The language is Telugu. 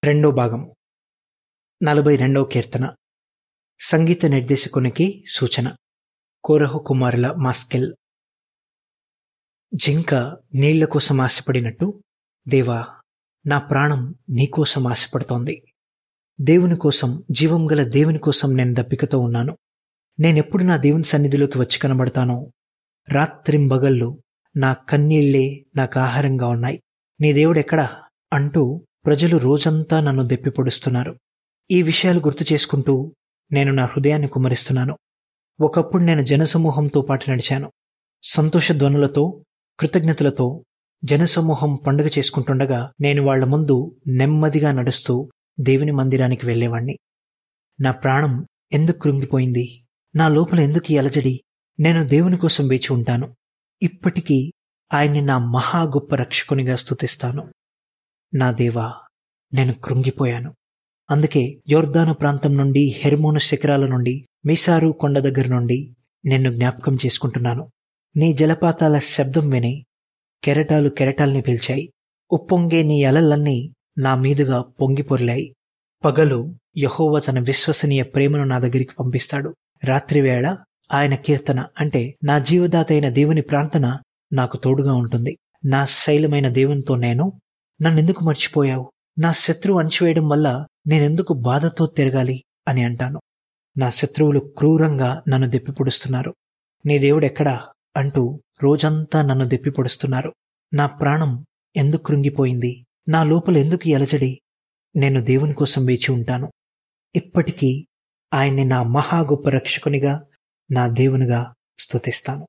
రెండో భాగం నలభై రెండవ కీర్తన సంగీత నిర్దేశకునికి సూచన కోరహు కుమారుల మాస్కెల్ జింక నీళ్ల కోసం ఆశపడినట్టు దేవా నా ప్రాణం నీకోసం ఆశపడుతోంది దేవుని కోసం జీవం గల దేవుని కోసం నేను దప్పికతో ఉన్నాను నేనెప్పుడు నా దేవుని సన్నిధిలోకి వచ్చి కనబడతానో రాత్రింబగళ్ళు నా కన్నీళ్లే నాకు ఆహారంగా ఉన్నాయి నీ దేవుడెక్కడా అంటూ ప్రజలు రోజంతా నన్ను దెప్పి పొడుస్తున్నారు ఈ విషయాలు గుర్తు చేసుకుంటూ నేను నా హృదయాన్ని కుమరిస్తున్నాను ఒకప్పుడు నేను జనసమూహంతో పాటు నడిచాను సంతోష ధ్వనులతో కృతజ్ఞతలతో జనసమూహం పండుగ చేసుకుంటుండగా నేను వాళ్ల ముందు నెమ్మదిగా నడుస్తూ దేవుని మందిరానికి వెళ్లేవాణ్ణి నా ప్రాణం ఎందుకు కృంగిపోయింది నా లోపల ఎందుకు ఈ అలజడి నేను దేవుని కోసం వేచి ఉంటాను ఇప్పటికీ ఆయన్ని నా మహా గొప్ప రక్షకునిగా స్తుతిస్తాను నా దేవా నేను కృంగిపోయాను అందుకే యోర్దాను ప్రాంతం నుండి హెర్మోను శిఖరాల నుండి మీసారు కొండ దగ్గర నుండి నిన్ను జ్ఞాపకం చేసుకుంటున్నాను నీ జలపాతాల శబ్దం విని కెరటాలు కెరటాల్ని పిలిచాయి ఉప్పొంగే నీ అలలన్నీ నా మీదుగా పొంగిపొర్లాయి పగలు యహోవ తన విశ్వసనీయ ప్రేమను నా దగ్గరికి పంపిస్తాడు రాత్రివేళ ఆయన కీర్తన అంటే నా జీవదాత అయిన దేవుని ప్రార్థన నాకు తోడుగా ఉంటుంది నా శైలమైన దేవునితో నేను నన్నెందుకు మర్చిపోయావు నా శత్రువు అణచివేయడం వల్ల నేనెందుకు బాధతో తిరగాలి అని అంటాను నా శత్రువులు క్రూరంగా నన్ను దెప్పిపొడుస్తున్నారు నీ దేవుడెక్కడా అంటూ రోజంతా నన్ను దెప్పిపొడుస్తున్నారు నా ప్రాణం ఎందుకు కృంగిపోయింది నా లోపల ఎందుకు ఎలజడి నేను దేవుని కోసం వేచి ఉంటాను ఇప్పటికీ ఆయన్ని నా మహా గొప్ప రక్షకునిగా నా దేవునిగా స్తుతిస్తాను